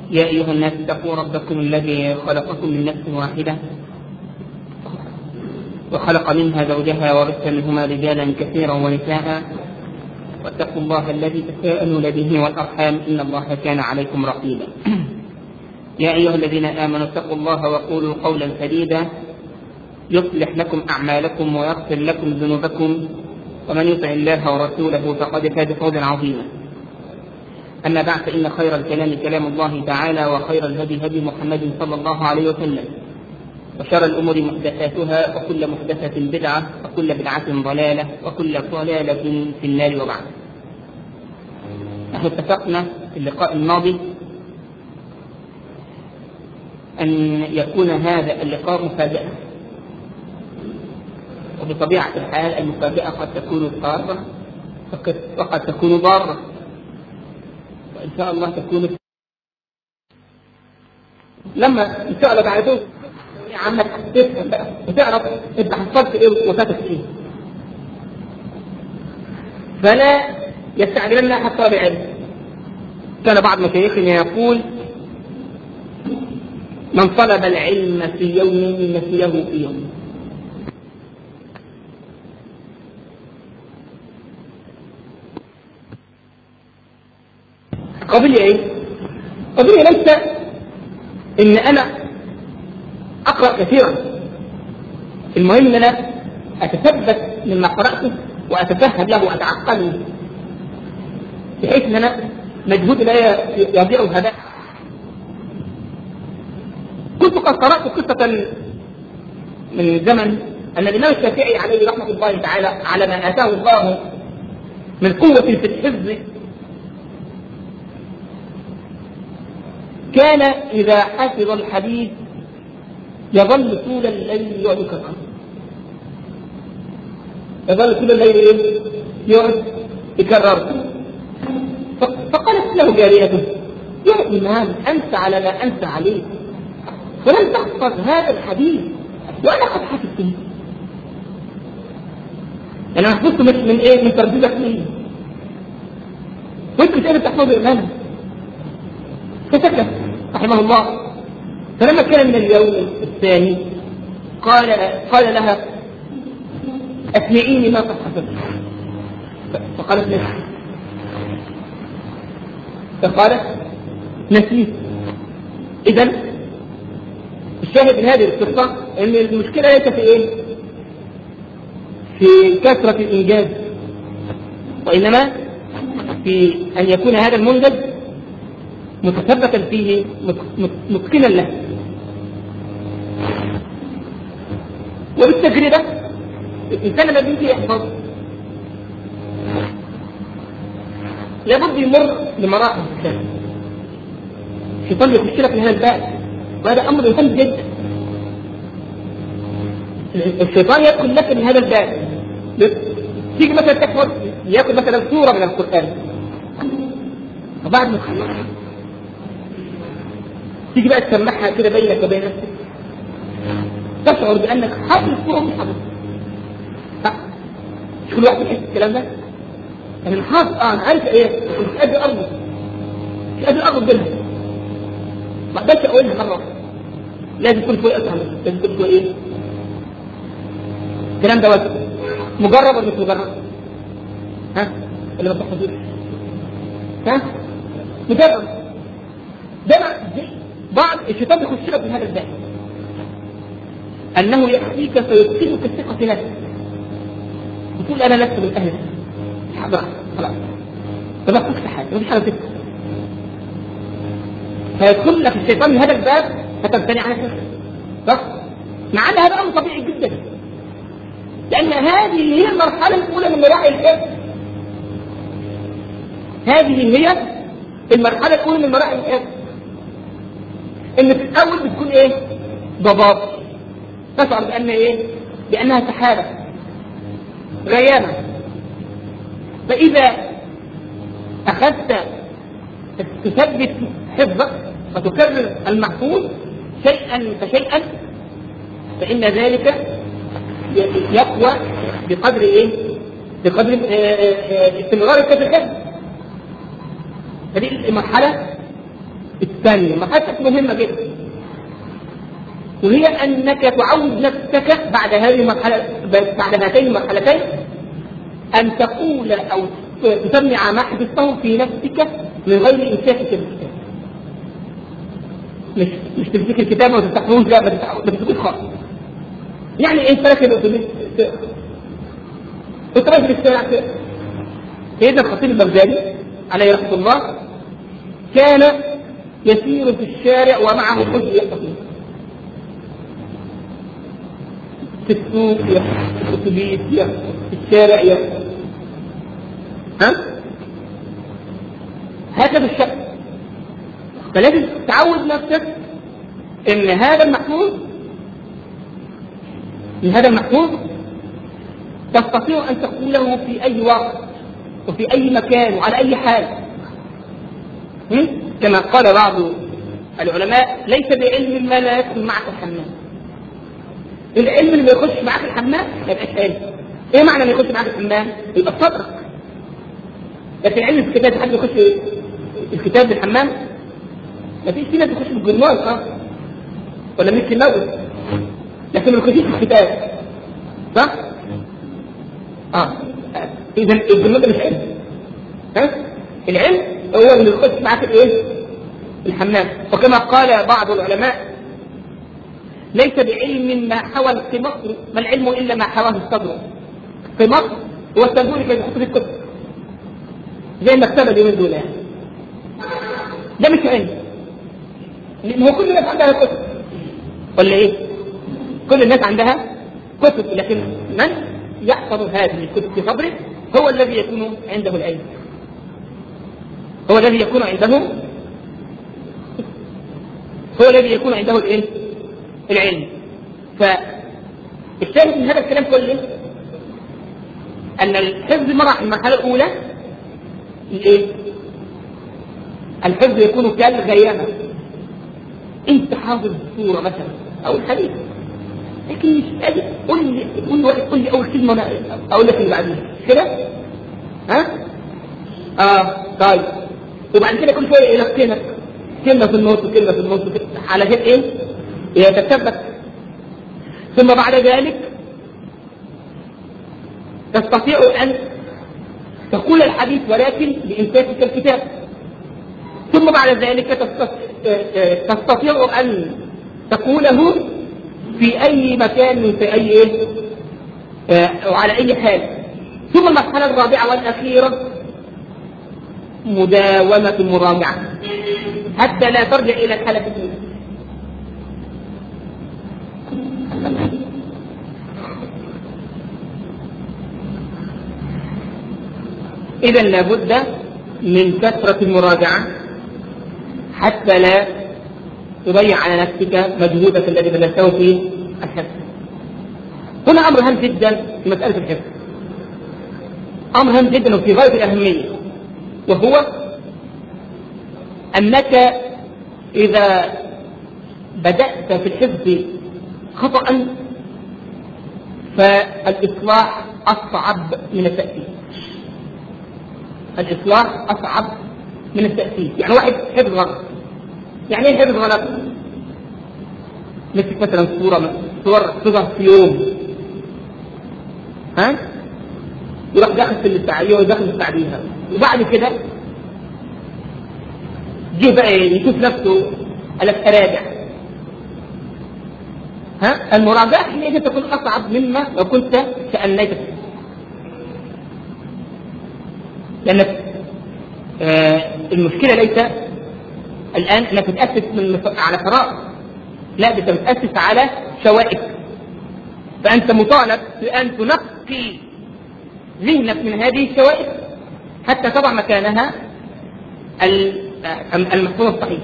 يا أيها الناس اتقوا ربكم الذي خلقكم من نفس واحدة وخلق منها زوجها وبث منهما رجالا كثيرا ونساء واتقوا الله الذي تساءلون به والأرحام إن الله كان عليكم رقيبا يا أيها الذين آمنوا اتقوا الله وقولوا قولا سديدا يصلح لكم أعمالكم ويغفر لكم ذنوبكم ومن يطع الله ورسوله فقد فاز فوزا عظيما أما بعد فإن خير الكلام كلام الله تعالى وخير الهدي هدي محمد صلى الله عليه وسلم وشر الأمور محدثاتها وكل محدثة بدعة وكل بدعة ضلالة وكل ضلالة في النار وبعد نحن اتفقنا في اللقاء الماضي أن يكون هذا اللقاء مفاجأة وبطبيعة الحال المفاجأة قد تكون ضارة وقد تكون ضارة وإن شاء الله تكون لما إن شاء الله بعد يا عمك تفهم بقى وتعرف أنت حصلت إيه وفاتك إيه فلا يستعجلن أحد طالب علم كان بعض مشايخنا يقول من طلب العلم في يوم نسيه في يوم قضية ايه؟ قضية ليس ان انا اقرأ كثيرا المهم ان انا اتثبت مما قرأته واتفهم له واتعقله بحيث ان انا مجهود لا يضيع هباء كنت قد قرأت قصة من زمن أن الإمام الشافعي عليه رحمة الله تعالى على ما آتاه الله من قوة في الحفظ كان إذا حفظ الحديث يظل طول الليل يقعد يكرر يظل طول الليل إيه؟ يقعد يكرر فقالت له جاريته يا إمام أنت على ما أنت عليه ولم تحفظ هذا الحديث وأنا قد حفظته أنا حفظته مش من إيه من ترديدك ليه وأنت مش قادر تحفظه إمام فسكت رحمه الله فلما كان من اليوم الثاني قال قال لها اسمعيني ما قد حفظت فقالت نسيت فقالت نسيت اذا الشاهد من هذه القصه ان المشكله ليست في ايه؟ في كثره الانجاز وانما في ان يكون هذا المنجز متثبتا فيه متقنا له وبالتجربة الإنسان لما بيجي يحفظ لابد يمر بمراحل الإنسان الشيطان يخش لك من هذا الباب وهذا أمر مهم جدا الشيطان يدخل لك من هذا الباب تيجي مثلا تحفظ ياخذ مثلا سورة من القرآن وبعد ما تخلصها تيجي بقى تسمعها كده بينك وبين نفسك تشعر بانك حافظ الصوره مش حافظ مش كل واحد يحس الكلام ده يعني الحافظ اه انا عارف ايه مش قادر اربط مش قادر اربط بينها ما اقدرش اقولها مره واحده لازم تكون شويه افهم لازم تكون شويه ايه الكلام ده وجه مجرب ولا مش مجرب؟ ها؟ ولا ما تحفظوش؟ ها؟ مجرب ده بعض الشيطان بيخش لك من هذا الباب انه ياتيك فيدخلك الثقه في نفسك وتقول انا لست من اهل حاضر خلاص ما تفكش حاجه ما فيش حاجه تفكر فيدخل لك الشيطان من هذا الباب فتمتنع عن نفسك صح؟ مع ان هذا امر طبيعي جدا لان هذه هي المرحله الاولى من مراحل الحفظ هذه هي المرحله الاولى من مراحل الحفظ ان في الاول بتكون ايه ضباب تشعر بان ايه بانها سحابه غيامه فاذا اخذت تثبت حفظك وتكرر المحفوظ شيئا فشيئا فان ذلك يقوى بقدر ايه بقدر استمرارك في الحفظ هذه المرحله الثانية مرحلة مهمة جدا وهي أنك تعود نفسك بعد هذه المرحلة بعد هاتين المرحلتين أن تقول أو تسمع ما حفظته في نفسك من غير إمساكك بالكتاب مش مش تمسك الكتاب وما تفتحوش لا ما تفتحوش خالص يعني ايه ترك الاتوبيس وترك الشارع سيدنا الخطيب البغدادي عليه رحمه الله كان يسير في الشارع ومعه حزن يقتطع في السوق في الاتوبيس في الشارع ها هكذا الشكل فلازم تعود نفسك ان هذا المحفوظ من هذا المحفوظ تستطيع ان تقوله في اي وقت وفي اي مكان وعلى اي حال كما قال بعض العلماء ليس بعلم ما لا يدخل معك الحمام العلم اللي ما يخش معك الحمام ما يبقاش علم ايه معنى ما يخش معك الحمام يبقى صدرك لكن علم في الكتاب حد يخش الكتاب بالحمام ما فيش في ناس تخش بالجرنال اه ولا ميكي ماوس لكن ما يخشش في الكتاب صح؟ اه اذا الجرنال ده مش علم ها؟ العلم هو اللي يخش معك الايه؟ الحمام وكما قال بعض العلماء ليس بعلم ما حوى القمصر ما العلم الا ما حواه الصدر قمصر هو الصندوق اللي كان يحط فيه الكتب زي المكتبه اليومين دول يعني ده مش علم لان هو كل الناس عندها كتب ولا ايه؟ كل الناس عندها كتب لكن من يحفظ هذه الكتب في صدره هو الذي يكون عنده العلم هو الذي يكون عنده هو الذي يكون عنده الايه؟ العلم فالشاهد من هذا الكلام كله ان الحفظ مراحل المرحله الاولى الايه؟ الحفظ يكون كالغيامه انت حافظ السوره مثلا او الحديث لكن مش قادر قول لي قول لي قول لي اول كلمه انا اقول لك اللي بعديها كده ها اه طيب وبعد كده كل شويه يلقنك كلمه في النص وكلمه في النص على شيء ايه؟ يتثبت ثم بعد ذلك تستطيع ان تقول الحديث ولكن بامساكك الكتاب ثم بعد ذلك تستطيع ان تقوله في اي مكان في اي ايه وعلى اي حال ثم المرحله الرابعه والاخيره مداومه المراجعه حتى لا ترجع الى الحاله الاولى إذا لابد من كثرة المراجعة حتى لا تضيع على نفسك مجهودك الذي بذلته في الحفظ. هنا أمر هام جدا في مسألة الحفظ. أمر هام جدا وفي غاية الأهمية وهو أنك إذا بدأت في الحفظ خطأ فالإصلاح أصعب من التأثير الإصلاح أصعب من التأثير يعني واحد حفظ غلط يعني ايه حفظ غلط؟ مسك مثلا صورة صور صور في يوم ها؟ يروح داخل في اللي بعديها وداخل في بعديها وبعد كده جه بقى يشوف نفسه قال لك اراجع ها المراجعة حينئذ تكون أصعب مما لو كنت تأنيت فيه لأن آه المشكلة ليس الآن أنك بتأسس من على فراغ لا أنت بتأسس على شوائب فأنت مطالب بأن تنقي ذهنك من هذه الشوائب حتى تضع مكانها المفهوم الصحيح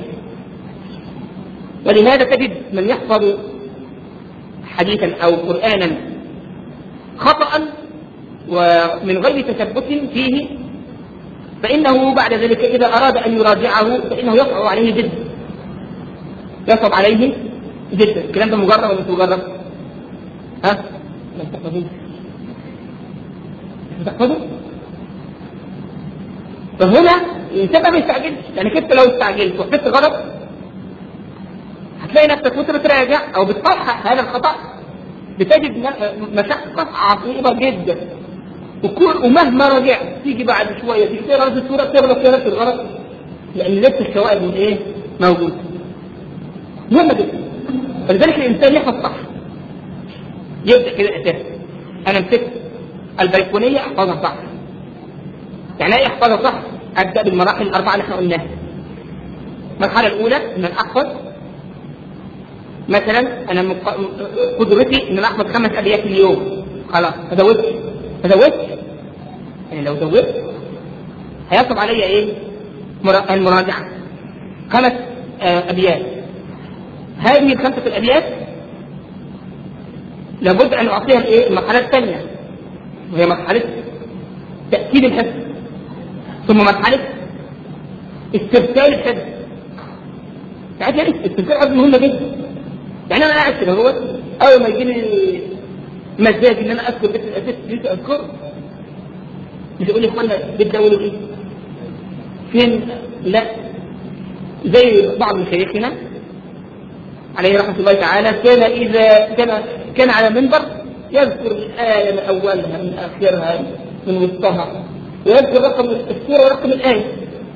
ولهذا تجد من يحفظ حديثا او قرانا خطا ومن غير تثبت فيه فانه بعد ذلك اذا اراد ان يراجعه فانه يصعب عليه جدا يصعب عليه جدا الكلام ده مجرد ولا مش مجرد؟ ها؟ لم تحفظوه لم تحفظوا؟ فهنا الانسان ما بيستعجلش لانك انت لو استعجلت وحدثت غلط هتلاقي نفسك وانت بتراجع او بتصحح هذا الخطا بتجد مشقه عصيبه جدا وكل ومهما رجعت تيجي بعد شويه تيجي تقرا نفس الصوره تغلط في نفس الغلط لان لسه الشوائب من ايه؟ موجوده. مهمه جدا. فلذلك الانسان يحفظ صح. يبدا كده اساسا. انا مسكت البيقونيه احفظها صح. يعني ايه احفظها صح؟ ابدا بالمراحل الاربعه اللي احنا قلناها. المرحله الاولى ان انا احفظ مثلا انا مق... قدرتي ان انا احفظ خمس ابيات في اليوم خلاص ما زودتش ما زودتش يعني لو زودت هيصعب عليا ايه؟ مرا... المراجعه خمس آه ابيات هذه الخمسه الابيات لابد ان اعطيها الايه؟ المرحله الثانيه وهي مرحله تاكيد الحفظ ثم مرحله استرسال الحفظ يعني استرسال الحفظ مهمه جدا يعني انا قاعد كده هو اول ما يجي لي مزاج ان انا اذكر بيت الاساس اللي اذكره مش يقول لي اخوانا بيت ده ايه؟ فين؟ لا زي بعض مشايخنا عليه رحمه الله تعالى كان اذا كان كان على منبر يذكر الايه من اولها من اخرها من وسطها ويذكر رقم السوره ورقم الايه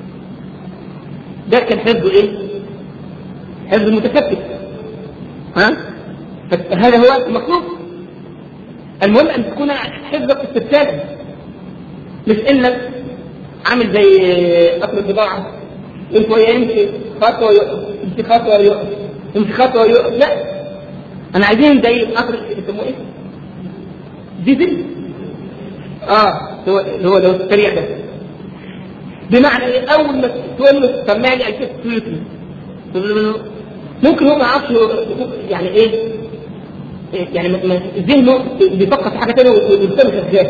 ده كان حفظه ايه؟ حفظ المتكتف ها؟ هذا هو المطلوب المهم ان تكون حفظك استبسالا مش انك عامل زي قطر البضاعة شوية يمشي خطوة يقف يمشي خطوة يقف يمشي خطوة يقف لا انا عايزين زي القطر اللي بيسموه ايه؟ ديزل اه هو هو ده السريع ده بمعنى ايه اول ما تقول له سمع لي الفيس ممكن هو ما يعرفش يعني ايه يعني ذهنه بيفكر في حاجه ثانيه والانسان شغال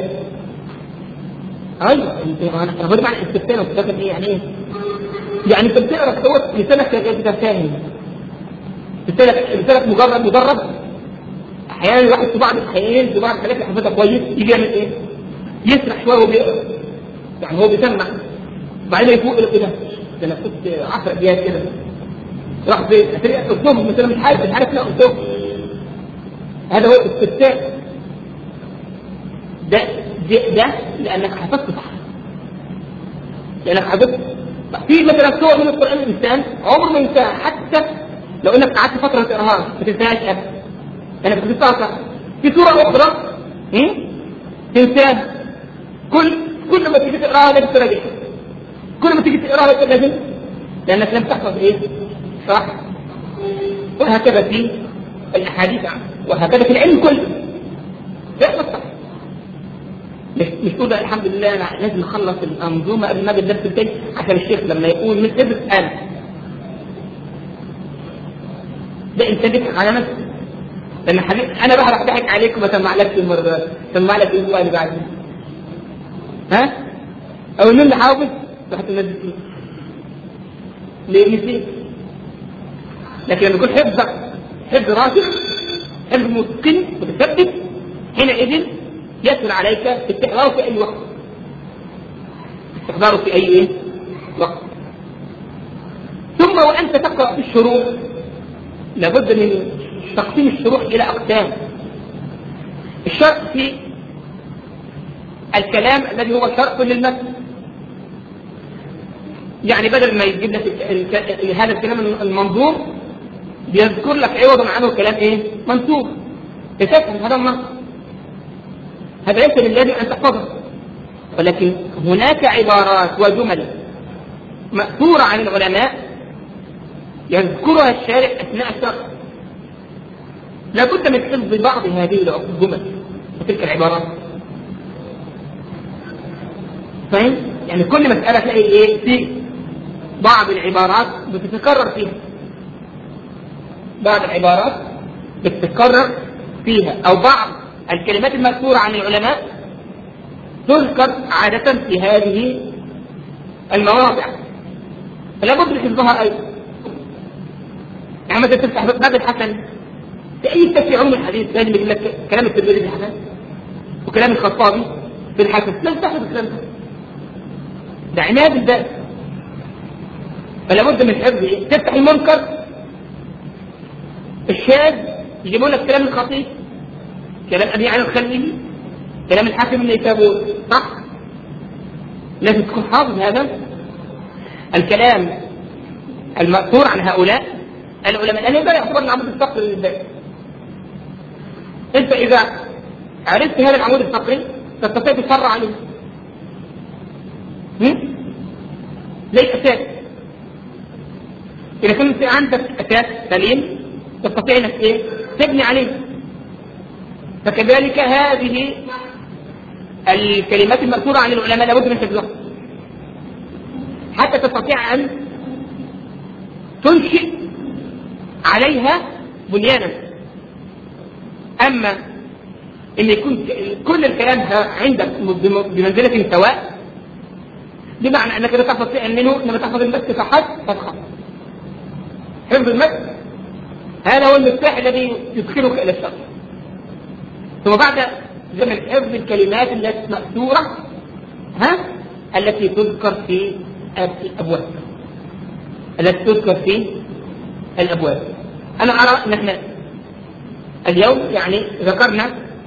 ايوه انا بقول معنى استفتاء وبتفكر ايه يعني ايه؟ يعني انت بتقرا دوت لسانك شغال كده فاهم لسانك لسانك مجرد مدرب احيانا الواحد في بعض الاحيان في بعض الحاجات اللي حافظها كويس يجي يعمل ايه؟ يسرح شويه وهو بيقرا يعني هو بيسمع وبعدين يفوق له كده ده انا كنت 10 ابيات كده راح في قلتهم مثلا مش عارف مش عارف لا قلتهم هذا هو الاستفتاء ده ده, ده لانك حفظت صح لانك حفظت في مثلا سور من القران الانسان عمره ما ينساها حتى لو انك قعدت فتره تقراها ما تنساهاش ابدا لانك حفظتها صح في سوره اخرى تنساها كل كل ما تيجي تقراها لازم تراجعها كل ما تيجي تقراها لازم لانك لم تحفظ ايه؟ صح وهكذا في الاحاديث عنه وهكذا في العلم كله يحفظ صح مش مش تقول الحمد لله انا لازم اخلص الانظومه قبل ما اجي الدرس التاني عشان الشيخ لما يقول من ابن انا ده انت بتضحك على نفسك لان حبيب انا بقى راح اضحك عليك وما سمعلكش المره سمع لك الاسبوع اللي بعده ها؟ او ان اللي حافظ رحت منزل فيه ليه نسيت لكن لما يكون حفظك حفظ راسخ حفظ متقن متثبت حينئذ يسهل عليك استحضاره في اي وقت استحضاره في اي إيه؟ وقت ثم وانت تقرا في الشروح لابد من تقسيم الشروح الى اقسام الشرط في الكلام الذي هو شرط للمتن يعني بدل ما يجيب لك هذا الكلام المنظوم بيذكر لك عوضا عنه كلام ايه؟ منسوب لتفهم هذا النص هذا ليس للازم ان تحفظه ولكن هناك عبارات وجمل مأثورة عن العلماء يذكرها الشارع أثناء الشرح لابد من حفظ بعض هذه الجمل وتلك العبارات فاهم؟ يعني كل مسألة تلاقي إيه في بعض العبارات بتتكرر فيها بعض العبارات بتتكرر فيها أو بعض الكلمات المذكورة عن العلماء تذكر عادة في هذه المواضع فلا بد من حفظها أيضا يعني مثلا تفتح باب الحسن في أي كتاب في علوم الحديث لازم يقول لك كلام الترمذي في الحسن وكلام الخطابي في الحسن لازم تحفظ الكلام ده ده عناد الباب فلا بد من حفظ ايه؟ تفتح المنكر الشاذ يجيبوا لك كلام الخطيب كلام ابي علي الخليلي كلام الحاكم النيسابوري صح؟ لازم تكون حافظ هذا الكلام المأثور عن هؤلاء العلماء لأن هذا يعتبر العمود الفقري للذات أنت إذا عرفت هذا العمود الفقري تستطيع تفرع عليه زي الأساس إذا كنت عندك أساس سليم تستطيع أنك إيه؟ تبني عليه فكذلك هذه الكلمات المأثورة عن العلماء لابد من حفظها حتى تستطيع أن تنشئ عليها بنيانا أما أن يكون كل الكلام عندك بمنزلة سواء بمعنى أنك لا تحفظ شيئا منه إنما تحفظ المسك فحسب فتخاف حفظ المسك هذا هو المفتاح الذي يدخلك إلى الشر ثم بعد زمن حفظ الكلمات التي مأثورة ها التي تذكر في الأبواب التي تذكر في الأبواب أنا أرى أن احنا اليوم يعني ذكرنا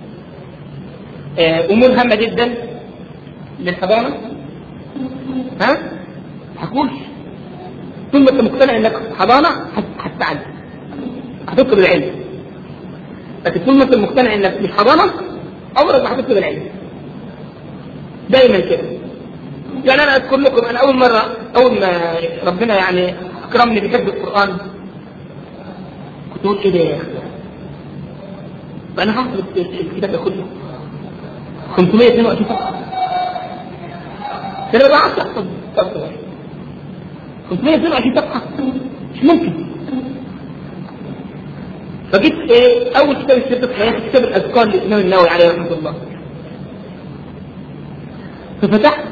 آه، أمور هامة جدا للحضانة ها؟ حكوش ثم أنت مقتنع أنك حضانة هتتعلم هتطلب العلم لكن طول ما أنت مقتنع أنك مش حضانة عمرك ما هتطلب العلم دايما كده يعني أنا أذكر لكم أنا أول مرة أول ما ربنا يعني أكرمني بحفظ القرآن كنت أقول إيه ده يا أخي فأنا حافظ الكتاب ده كله 522 صفحة ده انا بعرف احفظ 522 صفحة مش ممكن فجيت ايه اول كتاب اشتريته في حياتي كتاب الاذكار للامام النووي عليه رحمه الله ففتحت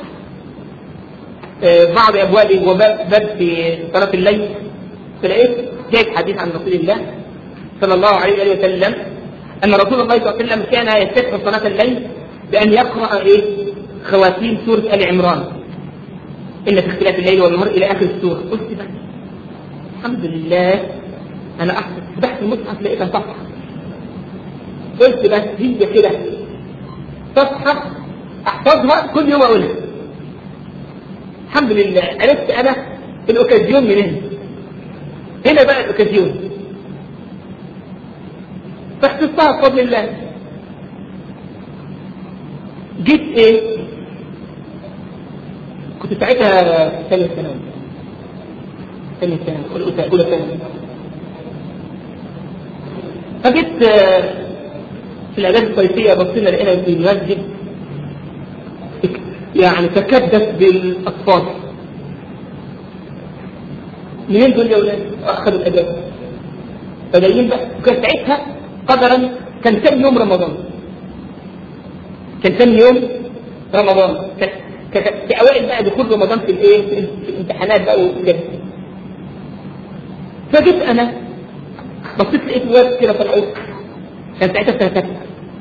بعض ابوابي وباب في صلاه الليل فلقيت جايب حديث عن رسول الله صلى الله عليه وسلم ان رسول الله صلى الله عليه وسلم كان يستفتح صلاه الليل بان يقرا ايه خواتيم سوره ال عمران ان في اختلاف الليل والنهار الى اخر السوره قلت بس الحمد لله انا احفظ فتحت المصحف لقيتها صفحه قلت بس هي كده صفحه احفظها كل يوم اقولها الحمد لله عرفت انا الاوكازيون من هنا هنا بقى الاوكازيون فاحفظتها بفضل الله جيت ايه كنت ساعتها ثانية ثانوي ثانية ثانوي أولى ثانوي فجيت في الأجازة الصيفية بصينا لقينا في المسجد يعني تكدس بالأطفال منين دول يا ولاد؟ أخذوا الأجازة فجايين بقى وكان ساعتها قدرا كان ثاني يوم رمضان كان ثاني يوم رمضان كان في اوائل بقى دخول رمضان في الايه في الامتحانات بقى وكده فجيت انا بصيت لقيت واد كده طلعوا كان ساعتها سنه ثالثه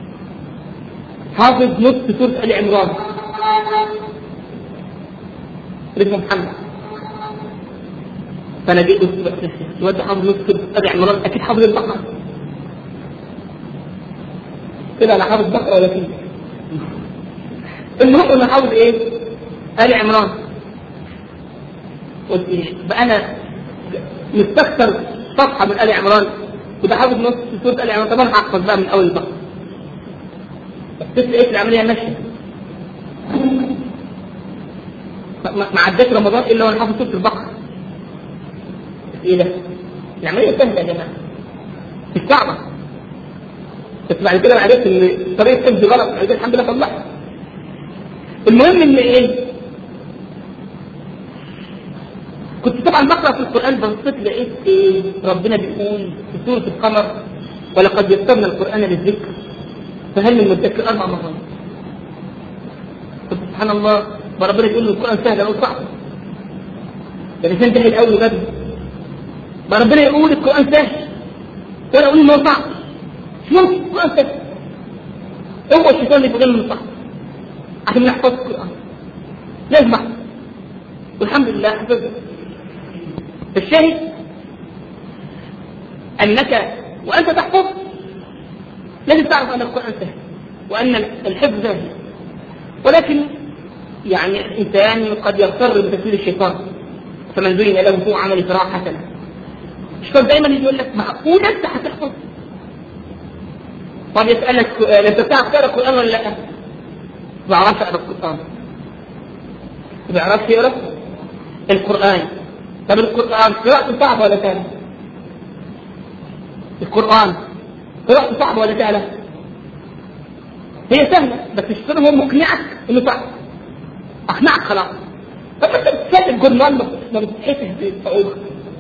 حافظ نص سوره ال عمران اسمه محمد فانا جيت قلت بس الواد حافظ نص سوره ال عمران اكيد حافظ البقره كده انا حافظ بقره ولا فيه المهم انا حافظ ايه؟ ال عمران قلت ايه؟ بقى انا مستكثر صفحه من ال عمران كنت حافظ نص سوره ال عمران طب انا هحفظ بقى من اول البقره بس لقيت العمليه ماشيه ما عداش رمضان الا وانا حافظ سوره البقره ايه ده؟ العمليه سهله يا جماعه مش صعبه بس بعد كده عرفت ان طريقه حفظ غلط بعد كده الحمد لله صلحت المهم ان ايه كنت طبعا بقرا في القران بصيت لقيت ايه ربنا بيقول في سوره القمر ولقد يسرنا القران للذكر فهل من مدكر اربع مرات سبحان الله ربنا بيقول القران سهل او صعب ده الانسان جاهل قوي بجد ربنا يقول القران سهل وانا اقول انه صعب مش ممكن القران سهل هو الشيطان اللي بيقول انه صعب عشان نحفظ القرآن لازم أحفظ والحمد لله حفظت فالشاهد أنك وأنت تحفظ لازم تعرف أن القرآن سهل وأن الحفظ سهل ولكن يعني الإنسان قد يغتر بتفسير الشيطان فمن زين له سوء عمل فراغ حسنة الشيطان دايما يجي يقول لك معقول أنت هتحفظ طب يسألك سؤال أنت بتعرف تقرأ القرآن ولا لا؟ ما بعرفش أقرأ القرآن ما بعرفش يقرأ القرآن طب القرآن قراءته صعبة ولا سهلة؟ القرآن قراءته صعبة ولا سهلة؟ هي سهلة بس الشيطان هو مقنعك إنه صعب أقنعك خلاص طب أنت بتسلم جرنال ما بتتحسه بالصعوبة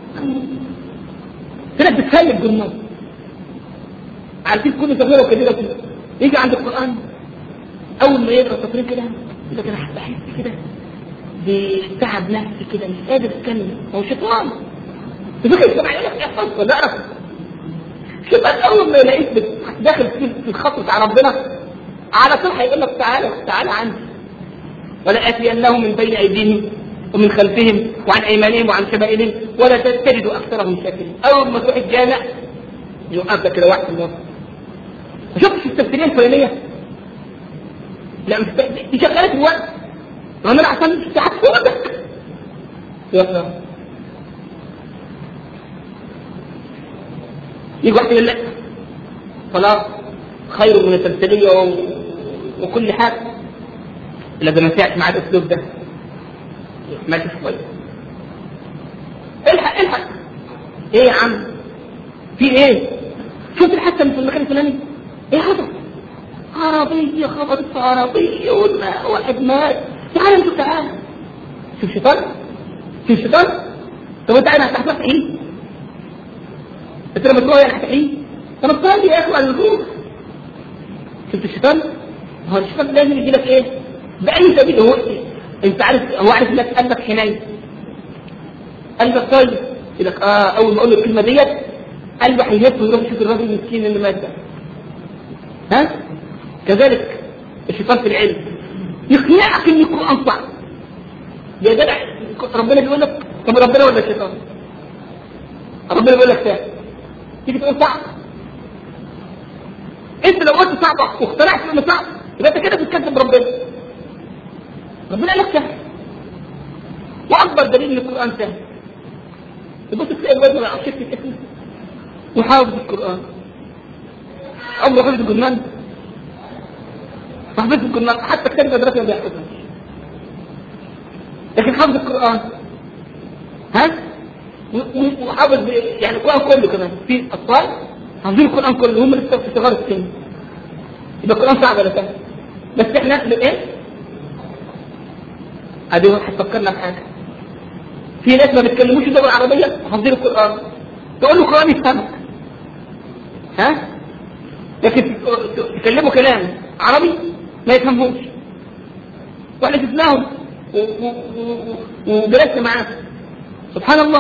هنا بتسلم جرنال عارفين كل صغيرة وكبيرة كده يجي عند القرآن أول ما يقرأ سطرين كده يقول لك أنا بحس كده بتعب نفسي كده مش قادر اتكلم هو شيطان تفكر السمع يقول لك احفظ ولا اعرف شيطان اول ما يلاقيك داخل في الخط بتاع ربنا على طول هيقول لك تعالى تعالى عندي ولا اتينهم من بين ايديهم ومن خلفهم وعن ايمانهم وعن شمائلهم ولا تجد اكثرهم شاكرين اول ما تروح الجامع يوقف لك كده واحد في النص ما شفتش التفسيريه الفلانيه لا مش دي شغاله في الوقت وانا عشان ساعات فوقك يا يجي واحد يقول لك خلاص خير من التمثيلية و... وكل حاجة إلا ما سمعت مع الأسلوب ده ماشي كويس الحق الحق ايه يا عم في ايه شوف الحادثة في المكان الفلاني ايه حصل عربية خبطت في عربية واحد مات تعال انت تعال شوف شيطان شوف شيطان طب انت عايز هتحصل ايه انت لما تروح يعني هتحيي طب الصلي يا اخي على الروح شفت الشيطان هو الشيطان لازم يجي لك ايه باي سبيل هو انت عارف هو عارف انك قلبك حنين قلبك طيب يقول لك اه اول ما اقول له الكلمه ديت قلبه هيهف ويروح يشوف الراجل المسكين اللي مات ده ها كذلك الشيطان في العلم يقنعك ان القران صعب يا جدع ربنا بيقول لك طب ربنا ولا الشيطان ربنا بيقول لك سهل تيجي تقول صعب انت لو قلت صعب واقتنعت انه صعب يبقى انت كده بتكذب ربنا ربنا قال لك سهل واكبر دليل ان القران سهل تبص تلاقي الواد ما يعرفش يكتب اسمه وحافظ القران عمره حفظ الجنان حفظ القرآن حتى كتاب المدرسة ما بيحفظهاش لكن حافظ القرآن ها وحافظ يعني القرآن كله كمان في أطفال حافظين القرآن كله هم لسه في صغار السن يبقى القرآن صعب ولا سهل بس احنا ايه؟ ادي هتفكرنا بحاجة في ناس ما بيتكلموش اللغة العربية وحافظين القرآن تقول له القرآن يفهمك ها؟ لكن تكلموا كلام عربي ما يفهمهمش واحنا شفناهم وجلسنا معاهم سبحان الله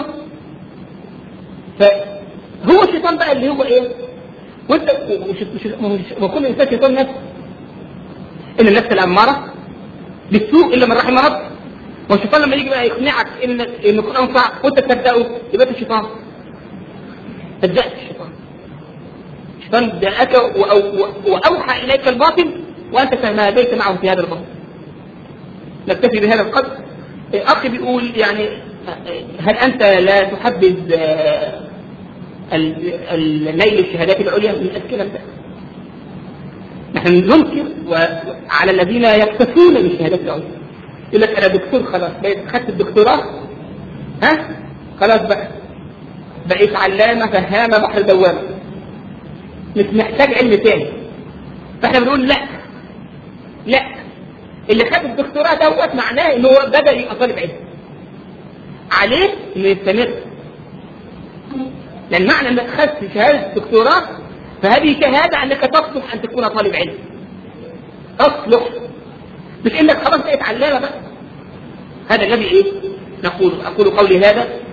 فهو الشيطان بقى اللي هو ايه وانت وكل انسان شيطان نفس ان النفس الاماره بالسوء الا من رحم ربك والشيطان لما يجي بقى يقنعك ان ان القران صعب وانت تصدقه يبقى انت شيطان صدقت الشيطان الشيطان جاءك واوحى اليك الباطل وانت تماديت معه في هذا الباطل نكتفي بهذا القدر اخي بيقول يعني هل انت لا تحبذ نيل الشهادات العليا من الكلام ده نحن ننكر على الذين يكتفون بالشهادات العليا يقول لك انا دكتور خلاص بقيت خدت الدكتوراه ها خلاص بقى بقيت علامه فهامه بحر دوامه مش محتاج علم تاني فاحنا بنقول لا لا اللي خد الدكتوراه دوت معناه ان هو بدا يبقى طالب علم عليه انه يستمر لان معنى انك خدت شهاده دكتوراه فهذه شهاده انك تصلح ان تكون طالب علم تصلح مش انك خلاص بقيت علامه بقى هذا الذي ايه نقول اقول قولي هذا